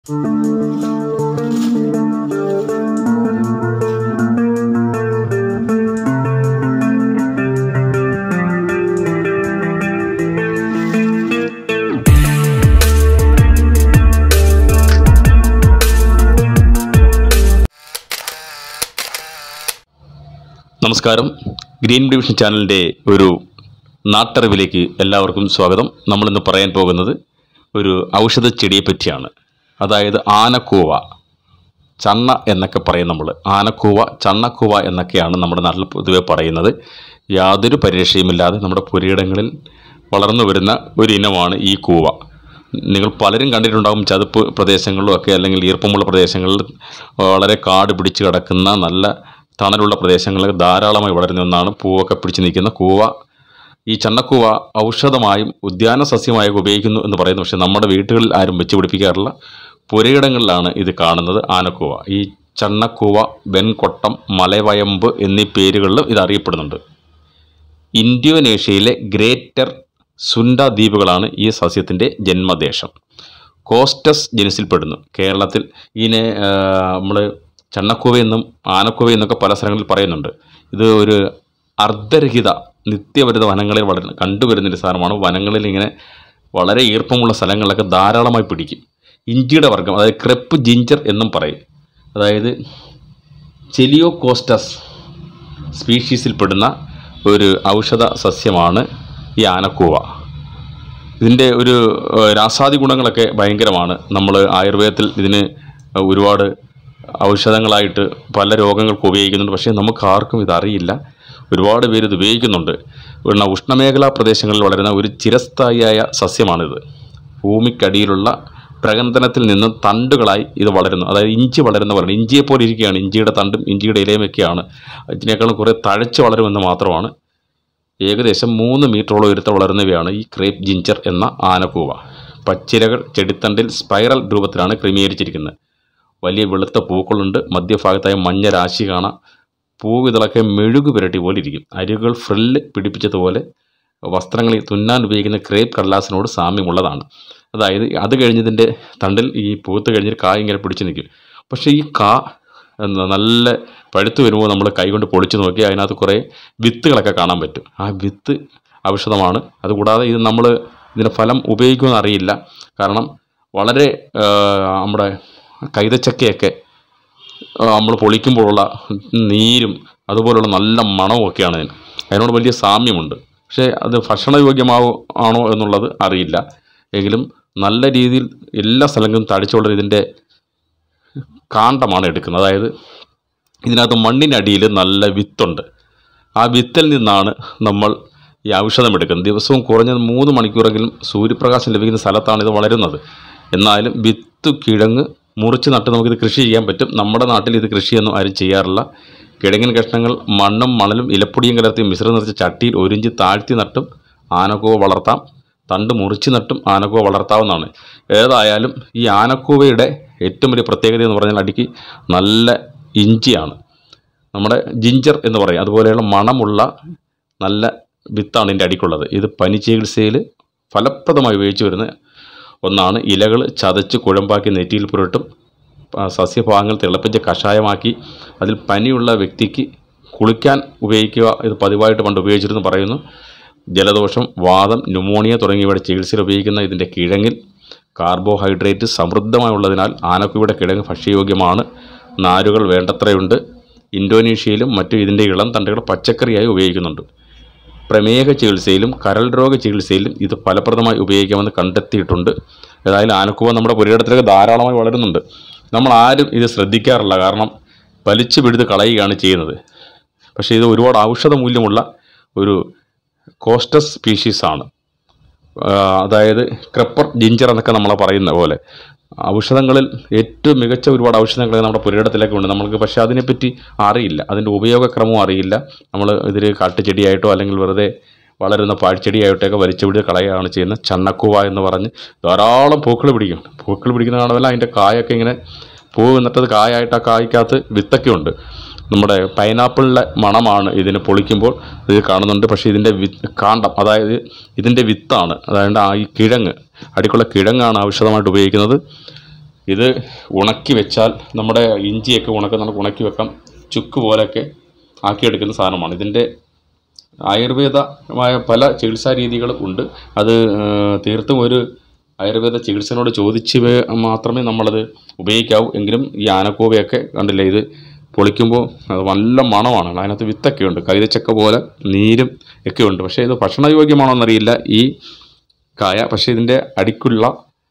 നമസ്കാരം green division ചാനലിൻ്റെ ഒരു നാട്ടറിവിലേക്ക് എല്ലാവർക്കും സ്വാഗതം നമ്മളിന്ന് പറയാൻ പോകുന്നത് ഒരു ഔഷധ ചെടിയെ പറ്റിയാണ് അതായത് ആനക്കൂവ ചണ്ണ എന്നൊക്കെ പറയും നമ്മൾ ആനക്കൂവ ചണ്ണക്കൂവ എന്നൊക്കെയാണ് നമ്മുടെ നാട്ടിൽ പൊതുവെ പറയുന്നത് യാതൊരു പരിരക്ഷയുമില്ലാതെ നമ്മുടെ പുരയിടങ്ങളിൽ വളർന്നു വരുന്ന ഒരു ഇനമാണ് ഈ കൂവ നിങ്ങൾ പലരും കണ്ടിട്ടുണ്ടാകും ചതുപ്പ് പ്രദേശങ്ങളിലും ഒക്കെ അല്ലെങ്കിൽ ഈർപ്പമുള്ള പ്രദേശങ്ങളിൽ വളരെ കാട് പിടിച്ച് കിടക്കുന്ന നല്ല തണലുള്ള പ്രദേശങ്ങളിൽ ധാരാളമായി വളരുന്ന ഒന്നാണ് പൂവൊക്കെ പിടിച്ച് നിൽക്കുന്ന കൂവ ഈ ചണ്ണക്കൂവ ഔഷധമായും ഉദ്യാന സസ്യമായും ഉപയോഗിക്കുന്നു എന്ന് പറയുന്നു പക്ഷേ നമ്മുടെ വീടുകളിൽ ആരും വെച്ച് പിടിപ്പിക്കാറില്ല പുരയിടങ്ങളിലാണ് ഇത് കാണുന്നത് ആനക്കൂവ ഈ ചണ്ണക്കൂവ വെൺകൊട്ടം മലവയമ്പ് എന്നീ പേരുകളിലും ഇത് അറിയപ്പെടുന്നുണ്ട് ഇന്തോനേഷ്യയിലെ ഗ്രേറ്റർ സുൻഡ ദ്വീപുകളാണ് ഈ സസ്യത്തിൻ്റെ ജന്മദേശം കോസ്റ്റസ് ജനുസിൽപ്പെടുന്നു കേരളത്തിൽ ഇതിനെ നമ്മൾ ചണ്ണക്കൂവ എന്നും ആനക്കൂവ എന്നൊക്കെ പല സ്ഥലങ്ങളിൽ പറയുന്നുണ്ട് ഇത് ഒരു അർദ്ധരഹിത നിത്യവരുത വനങ്ങളിൽ വളരെ കണ്ടുവരുന്നൊരു സാധനമാണ് വനങ്ങളിൽ ഇങ്ങനെ വളരെ ഈർപ്പമുള്ള സ്ഥലങ്ങളിലൊക്കെ ധാരാളമായി പിടിക്കും ഇഞ്ചിയുടെ വർഗ്ഗം അതായത് ക്രെപ്പ് ജിഞ്ചർ എന്നും പറയും അതായത് ചെലിയോ കോസ്റ്റസ് സ്പീഷീസിൽപ്പെടുന്ന ഒരു ഔഷധ സസ്യമാണ് ഈ ആനക്കൂവ ഇതിൻ്റെ ഒരു ഏഹ്, രാസാദി ഗുണങ്ങളൊക്കെ ഭയങ്കരമാണ് നമ്മൾ ആയുർവേദത്തിൽ ഇതിന് ഒരുപാട് ഔഷധങ്ങളായിട്ട് പല രോഗങ്ങൾക്ക് ഉപയോഗിക്കുന്നുണ്ട് പക്ഷേ നമുക്ക് ആർക്കും ഇതറിയില്ല ഒരുപാട് പേര് ഇത് ഉപയോഗിക്കുന്നുണ്ട് പിന്നെ ഉഷ്ണമേഖലാ പ്രദേശങ്ങളിൽ വളരുന്ന ഒരു ചിരസ്ഥായിയായ സസ്യമാണിത് ഭൂമിക്കടിയിലുള്ള പ്രകന്ധനത്തിൽ നിന്ന് തണ്ടുകളായി ഇത് വളരുന്നു അതായത് ഇഞ്ചി വളരുന്ന പറയുന്നത് ഇഞ്ചിയെ പോലെ ഇരിക്കുകയാണ് ഇഞ്ചിയുടെ തണ്ടും ഇഞ്ചിയുടെ ഇലയും ഒക്കെയാണ് ഇതിനേക്കാളും കുറേ തഴച്ച് വളരുമെന്ന് മാത്രമാണ് ഏകദേശം മൂന്ന് മീറ്ററോളം ഉയരത്തിൽ വളരുന്നവയാണ് ഈ ക്രേപ്പ് ജിഞ്ചർ എന്ന ആനക്കൂവ പച്ചിലകൾ ചെടിത്തണ്ടിൽ സ്പൈറൽ രൂപത്തിലാണ് ക്രമീകരിച്ചിരിക്കുന്നത് വലിയ വെളുത്ത പൂക്കളുണ്ട് മധ്യഭാഗത്തായി മഞ്ഞ രാശി കാണാം പൂവിതളൊക്കെ മെഴുകു പുരട്ടി പോലെ ഇരിക്കും അരികുകൾ ഫ്രില്ല് പിടിപ്പിച്ചതുപോലെ വസ്ത്രങ്ങളിൽ തുന്നാൻ ഉപയോഗിക്കുന്ന ക്രേപ്പ് കടലാസിനോട് സാമ്യമുള്ളതാണ് അതായത് അത് കഴിഞ്ഞതിൻ്റെ തണ്ടിൽ ഈ പൂത്ത് കഴിഞ്ഞിട്ട് കാ ഇങ്ങനെ പിടിച്ച് നിൽക്കും പക്ഷേ ഈ കാ എന്താ നല്ല പഴുത്ത് വരുമ്പോൾ നമ്മൾ കൈകൊണ്ട് പൊളിച്ച് നോക്കി അതിനകത്ത് കുറേ വിത്തുകളൊക്കെ കാണാൻ പറ്റും ആ വിത്ത് ഔഷധമാണ് അതുകൂടാതെ ഇത് നമ്മൾ ഇതിൻ്റെ ഫലം ഉപയോഗിക്കുമെന്ന് അറിയില്ല കാരണം വളരെ ആ, നമ്മുടെ കൈതച്ചക്കയൊക്കെ നമ്മൾ പൊളിക്കുമ്പോഴുള്ള നീരും അതുപോലുള്ള നല്ല മണവും ഒക്കെയാണ് അതിന് അതിനോട് വലിയ സാമ്യമുണ്ട് പക്ഷേ അത് ഭക്ഷണയോഗ്യമാവോ ആണോ എന്നുള്ളത് അറിയില്ല എങ്കിലും നല്ല രീതിയിൽ എല്ലാ സ്ഥലങ്ങളിലും തടിച്ചുള്ള ഇതിൻ്റെ കാണ്ടമാണ് എടുക്കുന്നത് അതായത് ഇതിനകത്ത് മണ്ണിനടിയിൽ നല്ല വിത്തുണ്ട് ആ വിത്തിൽ നിന്നാണ് നമ്മൾ ഈ ഔഷധം എടുക്കുന്നത് ദിവസവും കുറഞ്ഞത് മൂന്ന് മണിക്കൂറെങ്കിലും സൂര്യപ്രകാശം ലഭിക്കുന്ന സ്ഥലത്താണ് ഇത് വളരുന്നത് എന്നാലും വിത്ത് കിഴങ്ങ് മുറിച്ച് നട്ട് നമുക്കിത് കൃഷി ചെയ്യാൻ പറ്റും നമ്മുടെ നാട്ടിൽ ഇത് കൃഷിയൊന്നും ആരും ചെയ്യാറില്ല കിഴങ്ങിൻ കഷ്ണങ്ങൾ മണ്ണും മണലും ഇലപ്പൊടിയും കലർത്തി മിശ്രം നിറച്ച ചട്ടിയിൽ ഒരിഞ്ച് താഴ്ത്തി നട്ടും ആനക്കൂവ വളർത്താം തണ്ട് മുറിച്ച് നട്ടും ആനക്കൂവ വളർത്താവുന്നതാണ് ഏതായാലും ഈ ആനക്കൂവയുടെ ഏറ്റവും വലിയ പ്രത്യേകത എന്ന് പറഞ്ഞാൽ അടിക്ക് നല്ല ഇഞ്ചിയാണ് നമ്മുടെ ജിഞ്ചർ എന്ന് പറയും അതുപോലെയുള്ള മണമുള്ള നല്ല വിത്താണ് ഇതിൻ്റെ അടിക്കുള്ളത് ഇത് പനി ചികിത്സയിൽ ഫലപ്രദമായി ഉപയോഗിച്ച് വരുന്ന ഒന്നാണ് ഇലകൾ ചതച്ച് കുഴമ്പാക്കി നെറ്റിയിൽ പുരട്ടും ആ, സസ്യഭാഗങ്ങൾ തിളപ്പിച്ച് കഷായമാക്കി അതിൽ പനിയുള്ള വ്യക്തിക്ക് കുളിക്കാൻ ഉപയോഗിക്കുക ഇത് പതിവായിട്ട് പണ്ട് ഉപയോഗിച്ചിരുന്നു പറയുന്നു ജലദോഷം വാദം ന്യൂമോണിയ തുടങ്ങിയവയുടെ ചികിത്സയിൽ ഉപയോഗിക്കുന്ന ഇതിൻ്റെ കിഴങ്ങിൽ കാർബോഹൈഡ്രേറ്റ് സമൃദ്ധമായുള്ളതിനാൽ ആനക്കുയുടെ കിഴങ്ങ് ഭക്ഷ്യയോഗ്യമാണ് നാരുകൾ വേണ്ടത്രയുണ്ട് ഇന്തോനേഷ്യയിലും മറ്റും ഇതിൻ്റെ ഇളം തണ്ടുകൾ പച്ചക്കറിയായി ഉപയോഗിക്കുന്നുണ്ട് പ്രമേഹ ചികിത്സയിലും കരൾ രോഗ ചികിത്സയിലും ഇത് ഫലപ്രദമായി ഉപയോഗിക്കാമെന്ന് കണ്ടെത്തിയിട്ടുണ്ട് ഏതായാലും ആനക്കുവ നമ്മുടെ പുരയിടത്തിലൊക്കെ ധാരാളമായി വളരുന്നുണ്ട് നമ്മൾ ആരും ഇത് ശ്രദ്ധിക്കാറില്ല കാരണം വലിച്ചു പിഴുത് കളയുകയാണ് ചെയ്യുന്നത് പക്ഷേ ഇത് ഒരുപാട് ഔഷധ മൂല്യമുള്ള ഒരു കോസ്റ്റസ് സ്പീഷീസാണ് അതായത് ക്രെപ്പർ ജിഞ്ചർ എന്നൊക്കെ നമ്മൾ പറയുന്ന പോലെ ഔഷധങ്ങളിൽ ഏറ്റവും മികച്ച ഒരുപാട് ഔഷധങ്ങൾ നമ്മുടെ പുരയിടത്തിലൊക്കെ ഉണ്ട് നമുക്ക് പക്ഷേ അതിനെപ്പറ്റി അറിയില്ല അതിൻ്റെ ഉപയോഗക്രമവും അറിയില്ല നമ്മൾ ഇതിൽ കാട്ടുചെടിയായിട്ടോ അല്ലെങ്കിൽ വെറുതെ വളരുന്ന പാഴ്ചെടിയായിട്ടൊക്കെ വലിച്ചു പിടിച്ച് കളയുകയാണ് ചെയ്യുന്നത് ചണ്ണക്കുവ എന്ന് പറഞ്ഞ് ധാരാളം പൂക്കൾ പിടിക്കും പൂക്കൾ പിടിക്കുന്ന കാണുമ്പോൾ അതിൻ്റെ കായൊക്കെ ഇങ്ങനെ പൂ എന്നിട്ടത് കായായിട്ട് ആ കായ്ക്കകത്ത് വിത്തൊക്കെ ഉണ്ട് നമ്മുടെ പൈനാപ്പിളിൻ്റെ മണമാണ് ഇതിന് പൊളിക്കുമ്പോൾ ഇത് കാണുന്നുണ്ട് പക്ഷേ ഇതിൻ്റെ വി കാണ്ടം അതായത് ഇതിൻ്റെ വിത്താണ് അതായത് ആ ഈ കിഴങ്ങ് അടിക്കുള്ള കിഴങ്ങാണ് ഔഷധമായിട്ട് ഉപയോഗിക്കുന്നത് ഇത് ഉണക്കി വെച്ചാൽ നമ്മുടെ ഇഞ്ചിയൊക്കെ ഉണക്കം നമുക്ക് ഉണക്കി വെക്കാം ചുക്ക് പോലെയൊക്കെ ആക്കിയെടുക്കുന്ന സാധനമാണ് ഇതിൻ്റെ ആയുർവേദമായ പല ചികിത്സാ രീതികളും ഉണ്ട് അത് ഏഹ്, തീർത്തും ഒരു ആയുർവേദ ചികിത്സനോട് ചോദിച്ച് വേ- മാത്രമേ നമ്മളത് ഉപയോഗിക്കാവൂ എങ്കിലും ഈ ആനക്കോവയൊക്കെ കണ്ടില്ലേ ഇത് പൊളിക്കുമ്പോൾ അത് നല്ല മണമാണ് അതിനകത്ത് വിത്തൊക്കെ ഉണ്ട് കൈതച്ചക്ക പോലെ നീരും ഒക്കെ ഉണ്ട് പക്ഷേ ഇത് ഭക്ഷണയോഗ്യമാണോ എന്നറിയില്ല ഈ കായ പക്ഷേ ഇതിൻ്റെ അടിക്കുള്ള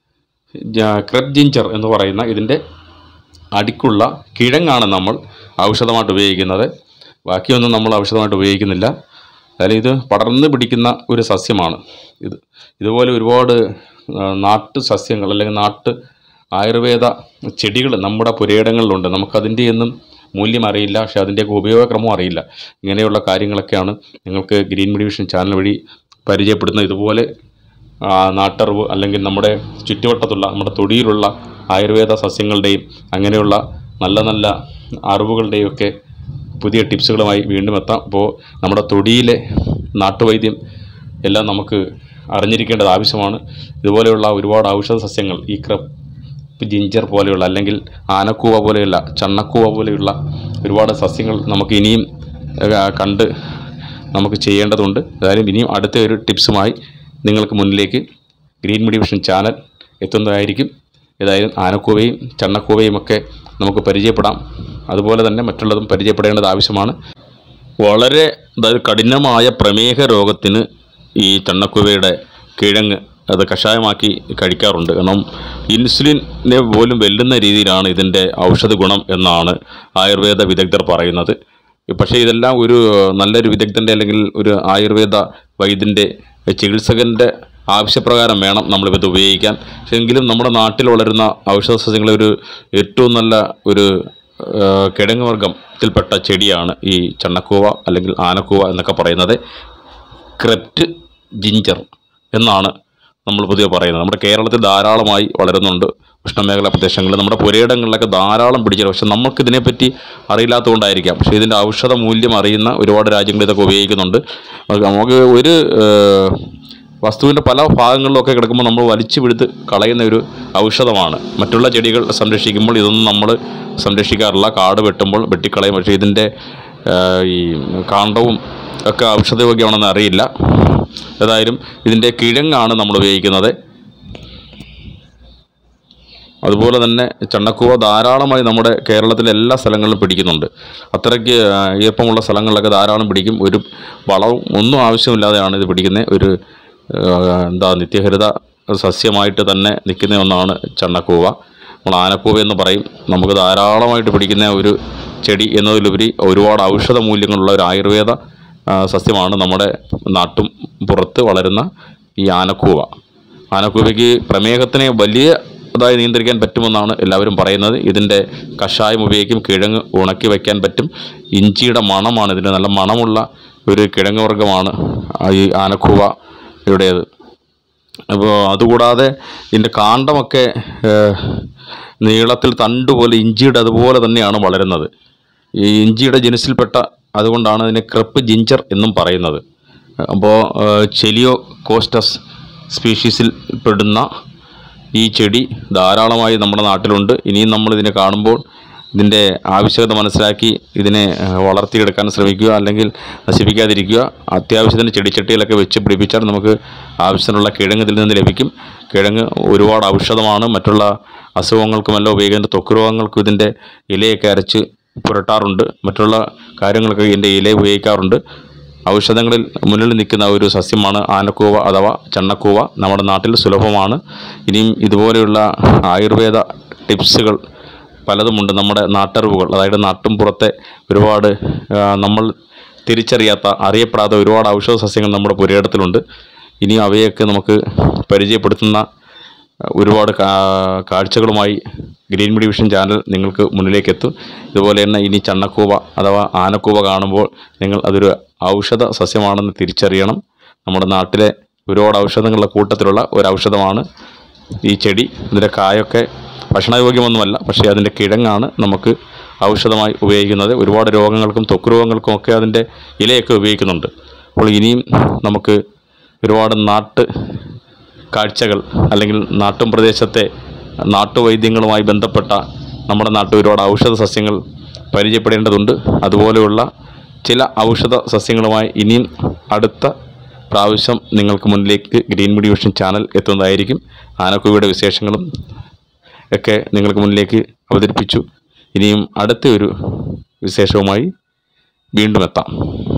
ജ- ക്രെബ് ജിഞ്ചർ എന്ന് പറയുന്ന ഇതിൻ്റെ അടിക്കുള്ള കിഴങ്ങാണ് നമ്മൾ ഔഷധമായിട്ട് ഉപയോഗിക്കുന്നത് ബാക്കിയൊന്നും നമ്മൾ ഔഷധമായിട്ട് ഉപയോഗിക്കുന്നില്ല അതായത് ഇത് പടർന്ന് പിടിക്കുന്ന ഒരു സസ്യമാണ് ഇത് ഇതുപോലെ ഒരുപാട് ആ, നാട്ടു സസ്യങ്ങൾ അല്ലെങ്കിൽ നാട്ട് ആയുർവേദ ചെടികൾ നമ്മുടെ പുരയിടങ്ങളിലുണ്ട് നമുക്കതിൻ്റെ ഒന്നും മൂല്യം അറിയില്ല പക്ഷേ അതിൻ്റെയൊക്കെ ഉപയോഗക്രമം അറിയില്ല ഇങ്ങനെയുള്ള കാര്യങ്ങളൊക്കെയാണ് നിങ്ങൾക്ക് ഗ്രീൻ മെഡിവിഷൻ ചാനൽ വഴി പരിചയപ്പെടുന്ന ഇതുപോലെ ആ, നാട്ടറിവ് അല്ലെങ്കിൽ നമ്മുടെ ചുറ്റുവട്ടത്തുള്ള നമ്മുടെ തൊടിയിലുള്ള ആയുർവേദ സസ്യങ്ങളുടെയും അങ്ങനെയുള്ള നല്ല നല്ല അറിവുകളുടെയും ഒക്കെ പുതിയ ടിപ്സുകളുമായി വീണ്ടും എത്താം അപ്പോൾ നമ്മുടെ തൊടിയിലെ നാട്ടുവൈദ്യം എല്ലാം നമുക്ക് അറിഞ്ഞിരിക്കേണ്ടത് ആവശ്യമാണ് ഇതുപോലെയുള്ള ഒരുപാട് ഔഷധ സസ്യങ്ങൾ ഈ ക്രപ്പ് ജിഞ്ചർ പോലെയുള്ള അല്ലെങ്കിൽ ആനക്കൂവ പോലെയുള്ള ചണ്ണക്കൂവ പോലെയുള്ള ഒരുപാട് സസ്യങ്ങൾ നമുക്ക് ഇനിയും ആ, കണ്ട് നമുക്ക് ചെയ്യേണ്ടതുണ്ട് ഏതായാലും ഇനിയും അടുത്ത ഒരു ടിപ്സുമായി നിങ്ങൾക്ക് മുന്നിലേക്ക് ഗ്രീൻ മെഡിവിഷൻ ചാനൽ എത്തുന്നതായിരിക്കും ഏതായാലും ആനക്കൂവയും ചണ്ണക്കൂവയും ഒക്കെ നമുക്ക് പരിചയപ്പെടാം അതുപോലെ തന്നെ മറ്റുള്ളതും പരിചയപ്പെടേണ്ടത് ആവശ്യമാണ് വളരെ അതായത് കഠിനമായ പ്രമേഹ രോഗത്തിന് ഈ ചണ്ണക്കുവയുടെ കിഴങ്ങ് അത് കഷായമാക്കി കഴിക്കാറുണ്ട് കാരണം ഇൻസുലിനെ പോലും വെല്ലുന്ന രീതിയിലാണ് ഇതിൻ്റെ ഔഷധ ഗുണം എന്നാണ് ആയുർവേദ വിദഗ്ധർ പറയുന്നത് പക്ഷേ ഇതെല്ലാം ഒരു നല്ലൊരു വിദഗ്ധൻ്റെ അല്ലെങ്കിൽ ഒരു ആയുർവേദ വൈദ്യൻ്റെ ചികിത്സകൻ്റെ ആവശ്യപ്രകാരം വേണം നമ്മളിത് ഉപയോഗിക്കാൻ പക്ഷേ എങ്കിലും നമ്മുടെ നാട്ടിൽ വളരുന്ന ഔഷധ സസ്യങ്ങളെ ഒരു ഏറ്റവും നല്ല ഒരു ആ, കിഴങ്ങ് വർഗത്തിൽപ്പെട്ട ചെടിയാണ് ഈ ചണ്ണക്കൂവ അല്ലെങ്കിൽ ആനക്കൂവ എന്നൊക്കെ പറയുന്നത് ക്രെപ്റ്റ് ജിഞ്ചർ എന്നാണ് നമ്മൾ പൊതുവെ പറയുന്നത് നമ്മുടെ കേരളത്തിൽ ധാരാളമായി വളരുന്നുണ്ട് ഉഷ്ണമേഖല പ്രദേശങ്ങളിൽ നമ്മുടെ പുരയിടങ്ങളിലൊക്കെ ധാരാളം പിടിച്ചിട്ടുണ്ട് പക്ഷെ നമുക്ക് ഇതിനെപ്പറ്റി അറിയില്ലാത്തതുകൊണ്ടായിരിക്കാം പക്ഷേ ഇതിൻ്റെ ഔഷധ മൂല്യം അറിയുന്ന ഒരുപാട് രാജ്യങ്ങൾ ഇതൊക്കെ ഉപയോഗിക്കുന്നുണ്ട് അത് നമുക്ക് ഒരു ഏഹ്, വസ്തുവിൻ്റെ പല ഭാഗങ്ങളിലൊക്കെ കിടക്കുമ്പോൾ നമ്മൾ വലിച്ചു പിടുത്ത് കളയുന്ന ഒരു ഔഷധമാണ് മറ്റുള്ള ചെടികൾ സംരക്ഷിക്കുമ്പോൾ ഇതൊന്നും നമ്മൾ സംരക്ഷിക്കാറില്ല കാട് വെട്ടുമ്പോൾ വെട്ടിക്കളയും പക്ഷേ ഇതിൻ്റെ ഏഹ്, ഈ കാണ്ഡവും ഒക്കെ ഔഷധയോഗ്യമാണെന്ന് അറിയില്ല ഏതായാലും ഇതിൻ്റെ കിഴങ്ങാണ് നമ്മൾ ഉപയോഗിക്കുന്നത് അതുപോലെ തന്നെ ചണ്ണക്കൂവ ധാരാളമായി നമ്മുടെ കേരളത്തിലെ എല്ലാ സ്ഥലങ്ങളിലും പിടിക്കുന്നുണ്ട് അത്രയ്ക്ക് ആ, ഈർപ്പമുള്ള സ്ഥലങ്ങളിലൊക്കെ ധാരാളം പിടിക്കും ഒരു വളവും ഒന്നും ആവശ്യമില്ലാതെയാണ് ഇത് പിടിക്കുന്നത് ഒരു ആ, എന്താ നിത്യഹരിത സസ്യമായിട്ട് തന്നെ നിൽക്കുന്ന ഒന്നാണ് ചണ്ണക്കൂവ നമ്മൾ ആനക്കൂവ എന്ന് പറയും നമുക്ക് ധാരാളമായിട്ട് പിടിക്കുന്ന ഒരു ചെടി എന്നതിലുപരി ഒരുപാട് ഔഷധ മൂല്യങ്ങളുള്ള ഒരു ആയുർവേദ ആ, സസ്യമാണ് നമ്മുടെ നാട്ടും പുറത്ത് വളരുന്ന ഈ ആനക്കൂവ ആനക്കൂവയ്ക്ക് പ്രമേഹത്തിനെ വലിയ ഇതായി നിയന്ത്രിക്കാൻ പറ്റുമെന്നാണ് എല്ലാവരും പറയുന്നത് ഇതിൻ്റെ കഷായം ഉപയോഗിക്കും കിഴങ്ങ് ഉണക്കി വയ്ക്കാൻ പറ്റും ഇഞ്ചിയുടെ മണമാണ് ഇതിൻ്റെ നല്ല മണമുള്ള ഒരു കിഴങ്ങ് വർഗ്ഗമാണ് ഈ ആനക്കൂവയുടേത് അപ്പോൾ അതുകൂടാതെ ഇതിൻ്റെ കാണ്ഡമൊക്കെ ഏഹ്, നീളത്തിൽ തണ്ട് പോലെ ഇഞ്ചിയുടെ അതുപോലെ തന്നെയാണ് വളരുന്നത് ഈ ഇഞ്ചിയുടെ ജനുസിൽപ്പെട്ട അതുകൊണ്ടാണ് ഇതിനെ ക്രെപ്പ് ജിഞ്ചർ എന്നും പറയുന്നത് അപ്പോൾ ചെലിയോ കോസ്റ്റസ് സ്പീഷീസിൽ പെടുന്ന ഈ ചെടി ധാരാളമായി നമ്മുടെ നാട്ടിലുണ്ട് ഇനിയും നമ്മൾ ഇതിനെ കാണുമ്പോൾ ഇതിൻ്റെ ആവശ്യകത മനസ്സിലാക്കി ഇതിനെ ഏഹ്, വളർത്തിയെടുക്കാൻ ശ്രമിക്കുക അല്ലെങ്കിൽ നശിപ്പിക്കാതിരിക്കുക അത്യാവശ്യത്തിന് ചെടിച്ചട്ടിയിലൊക്കെ വെച്ച് പിടിപ്പിച്ചാൽ നമുക്ക് ആവശ്യത്തിനുള്ള കിഴങ്ങ് ഇതിൽ നിന്ന് ലഭിക്കും കിഴങ്ങ് ഒരുപാട് ഔഷധമാണ് മറ്റുള്ള അസുഖങ്ങൾക്കുമെല്ലാം ഉപയോഗിക്കുന്ന ത്വക്ക് രോഗങ്ങൾക്കും ഇതിൻ്റെ ഇലയൊക്കെ അരച്ച് പുരട്ടാറുണ്ട് മറ്റുള്ള കാര്യങ്ങൾക്ക് ഇതിൻ്റെ ഇല ഉപയോഗിക്കാറുണ്ട് ഔഷധങ്ങളിൽ മുന്നിൽ നിൽക്കുന്ന ഒരു സസ്യമാണ് ആനക്കൂവ അഥവാ ചണ്ണക്കൂവ നമ്മുടെ നാട്ടിൽ സുലഭമാണ് ഇനിയും ഇതുപോലെയുള്ള ആയുർവേദ ടിപ്സുകൾ പലതുമുണ്ട് നമ്മുടെ നാട്ടറിവുകൾ അതായത് നാട്ടും പുറത്തെ ഒരുപാട് ആ, നമ്മൾ തിരിച്ചറിയാത്ത അറിയപ്പെടാത്ത ഒരുപാട് ഔഷധ സസ്യങ്ങൾ നമ്മുടെ പുരയിടത്തിലുണ്ട് ഇനിയും അവയൊക്കെ നമുക്ക് പരിചയപ്പെടുത്തുന്ന ഒരുപാട് കാ- കാഴ്ചകളുമായി ഗ്രീൻ മെഡിവിഷൻ ചാനൽ നിങ്ങൾക്ക് മുന്നിലേക്ക് എത്തും ഇതുപോലെ തന്നെ ഇനി ചണ്ണക്കൂവ അഥവാ ആനക്കൂവ കാണുമ്പോൾ നിങ്ങൾ അതൊരു ഔഷധ സസ്യമാണെന്ന് തിരിച്ചറിയണം നമ്മുടെ നാട്ടിലെ ഒരുപാട് ഔഷധങ്ങളുടെ കൂട്ടത്തിലുള്ള ഒരു ഔഷധമാണ് ഈ ചെടി ഇതിൻ്റെ കായൊക്കെ ഭക്ഷണയോഗ്യമൊന്നുമല്ല പക്ഷേ അതിൻ്റെ കിഴങ്ങാണ് നമുക്ക് ഔഷധമായി ഉപയോഗിക്കുന്നത് ഒരുപാട് രോഗങ്ങൾക്കും ത്വക്ക് രോഗങ്ങൾക്കും ഒക്കെ അതിൻ്റെ ഇലയൊക്കെ ഉപയോഗിക്കുന്നുണ്ട് അപ്പോൾ ഇനിയും നമുക്ക് ഒരുപാട് നാട്ട് കാഴ്ചകൾ അല്ലെങ്കിൽ നാട്ടും പ്രദേശത്തെ നാട്ടുവൈദ്യങ്ങളുമായി ബന്ധപ്പെട്ട നമ്മുടെ നാട്ടിൽ ഒരുപാട് ഔഷധ സസ്യങ്ങൾ പരിചയപ്പെടേണ്ടതുണ്ട് അതുപോലെയുള്ള ചില ഔഷധ സസ്യങ്ങളുമായി ഇനിയും അടുത്ത പ്രാവശ്യം നിങ്ങൾക്ക് മുന്നിലേക്ക് ഗ്രീൻ മീഡിയ വിഷൻ ചാനൽ എത്തുന്നതായിരിക്കും ആനക്കുവിയുടെ വിശേഷങ്ങളും ഒക്കെ നിങ്ങൾക്ക് മുന്നിലേക്ക് അവതരിപ്പിച്ചു ഇനിയും അടുത്ത ഒരു വിശേഷവുമായി വീണ്ടും എത്താം